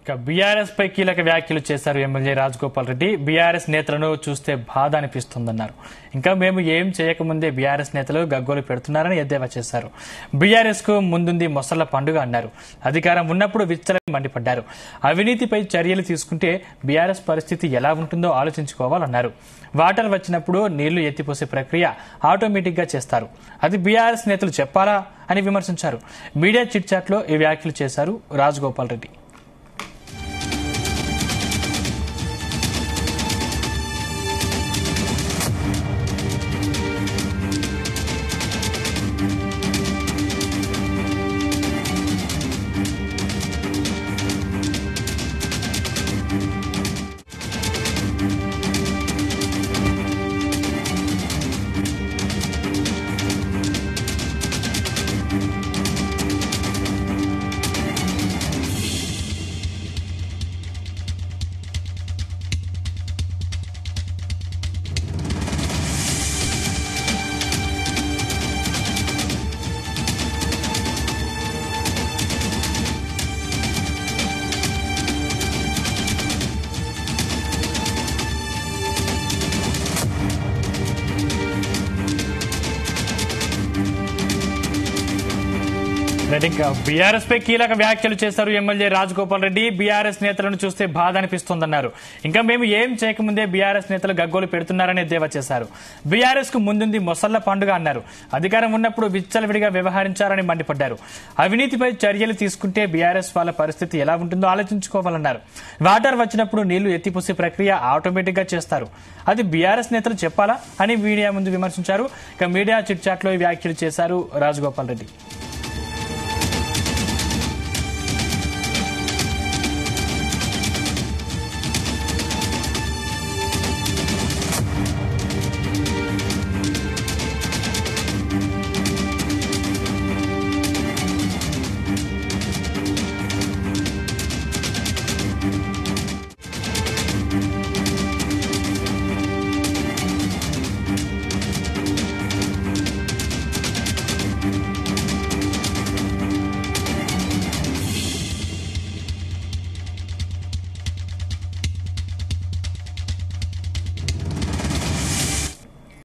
ఇక బీఆర్ఎస్ పై కీలక వ్యాఖ్యలు చేశారు ఎమ్మెల్యే రాజగోపాల్ రెడ్డి బీఆర్ఎస్ నేతలను చూస్తే బాధ అనిపిస్తుందన్నారు ఇంకా మేము ఏం చేయకముందే బీఆర్ఎస్ నేతలు గగ్గోలు పెడుతున్నారని ఎద్దేవా చేశారు బీఆర్ఎస్ కు ముందుంది మొసళ్ల పండుగ అన్నారు అధికారం ఉన్నప్పుడు విచ్చలని మండిపడ్డారు అవినీతిపై చర్యలు తీసుకుంటే బీఆర్ఎస్ పరిస్థితి ఎలా ఉంటుందో ఆలోచించుకోవాలన్నారు వాటర్ వచ్చినప్పుడు నీళ్లు ఎత్తిపోసే ప్రక్రియ ఆటోమేటిక్ గా చేస్తారు అది బీఆర్ఎస్ నేతలు చెప్పాలా అని విమర్శించారు మీడియా చిట్ చాట్ లో ఈ వ్యాఖ్యలు చేశారు రాజగోపాల్ రెడ్డి రెడ్డి బీఆర్ఎస్ పై కీలక వ్యాఖ్యలు చేశారు ఎమ్మెల్యే రాజగోపాల్ రెడ్డి బీఆర్ఎస్ నేతలను చూస్తే బాధ అనిపిస్తోందన్నారు ఇంకా మేము ఏం చేయకముందే బీఆర్ఎస్ నేతలు గగ్గోలు పెడుతున్నారని ఎద్దేవా చేశారు బీఆర్ఎస్ కు ముందుంది మొసళ్ల పండుగ అన్నారు అధికారం ఉన్నప్పుడు విచ్చలవిడిగా వ్యవహరించారని మండిపడ్డారు అవినీతిపై చర్యలు తీసుకుంటే బీఆర్ఎస్ వాళ్ళ పరిస్థితి ఎలా ఉంటుందో ఆలోచించుకోవాలన్నారు వాటర్ వచ్చినప్పుడు నీళ్లు ఎత్తిపోసే ప్రక్రియ ఆటోమేటిక్ గా చేస్తారు అది బీఆర్ఎస్ నేతలు చెప్పాలా అని మీడియా ముందు విమర్శించారు ఇక మీడియా చిట్ చాట్ లో ఈ వ్యాఖ్యలు చేశారు రాజగోపాల్ రెడ్డి